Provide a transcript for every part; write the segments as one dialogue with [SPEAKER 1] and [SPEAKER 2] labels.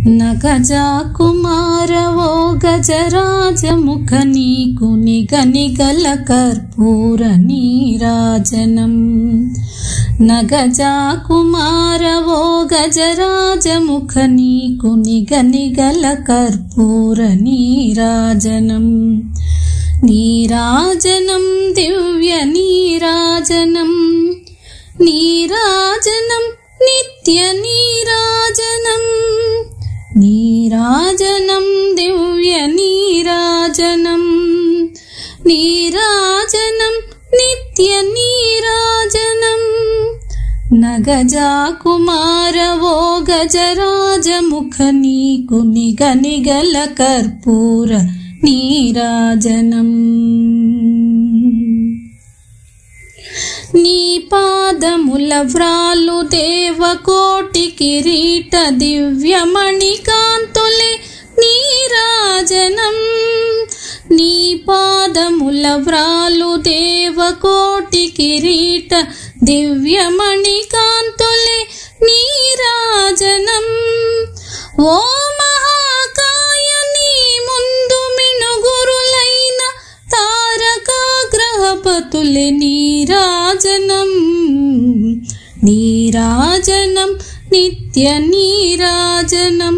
[SPEAKER 1] నగజా కుమారవో గజరాజముఖ నీకు నిగనిగల కర్పూర నీరాజనం నగజా కుమారవో గజరాజముఖ నీకు నిగనిగల కర్పూర నీరాజనం నీరాజనం దివ్య నీరాజనం నీరాజనం నిత్య నీరాజనం నీరాజనం దివ్య నీరాజనం నీరాజనం నిత్య నీరాజనం నగజా కుమారవో గజరాజముఖ నీకు నిగనిగల కర్పూర నీరాజనం నీ పాదముల వ్రాలు దేవకోటి కిరీట దివ్యమణి కాంతులే నీరాజనం నీ పాదముల వ్రాలు దేవకోటి కిరీట దివ్యమణి కాంతులే నీరాజనం ఓ మహాకాయ నీ ముందు మినుగురులైన తారకాగ్రహపతులే నీరాజనం నీరాజనం నిత్య నీరాజనం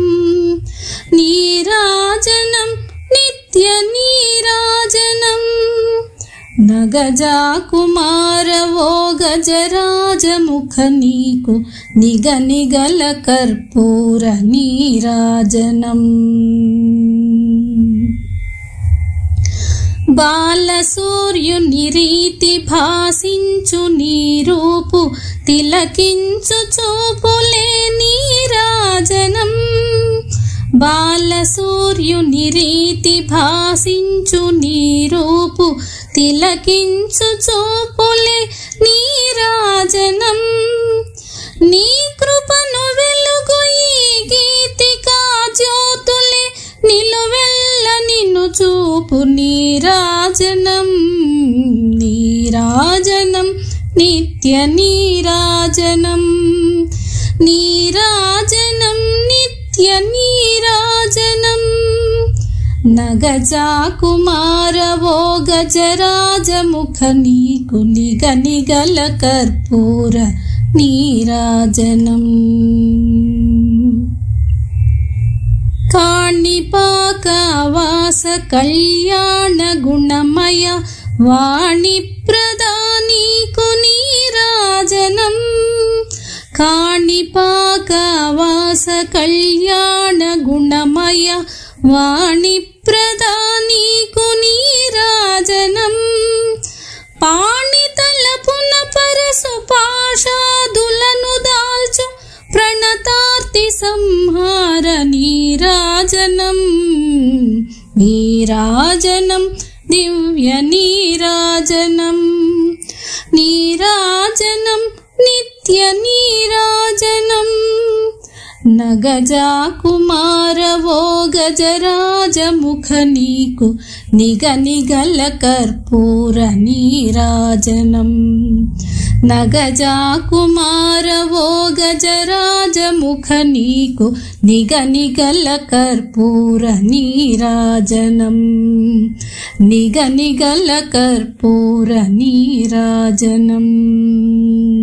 [SPEAKER 1] నీరాజనం నిత్య నీరాజనం నగజా కుమారవో గజరాజముఖ నీకు నిగ నిగల కర్పూర నీరాజనం బాలసూర్యుని రీతి భాసించు నీ రూపు తిలకించు చూపులే నీరాజనం బాలసూర్యుని రీతి భాసించు నీ రూపు తిలకించు చూపులే నీరాజనం నీ కృపను వెలుగు ఈ గీతికా జ్యోతులే నిలువెల్ల నిన్ను చూపు నీరాజనం నీరాజనం నిత్య నీరాజనం నీరాజనం నిత్య నీరాజనం నగజా కుమారవో గజరాజముఖ నీకు నిగ నిగల కర్పూర నీరాజనం కాణిపాకవాస కళ్యాణ గుణమయ వాణి ప్రదానీకు నీరాజనం కాణిపాకవాస కళ్యాణ గుణమయ వాణి ప్రదానీకు నీరాజనం పాణితలపున పరసు పాషాదులను దాల్చు ప్రణతార్తి సంహార నీరాజనం నీరాజనం దివ్య నీరాజనం నీరాజనం నిత్య నీరాజనం నగజా కుమారవో గజరాజముఖ నీకు నిగ నిగల కర్పూర నీరాజనం నగజా కుమారవో గజరాజముఖ నీకు నిగ నిగల కర్పూర నీరాజనం నిగ నిగల కర్పూర నీరాజనం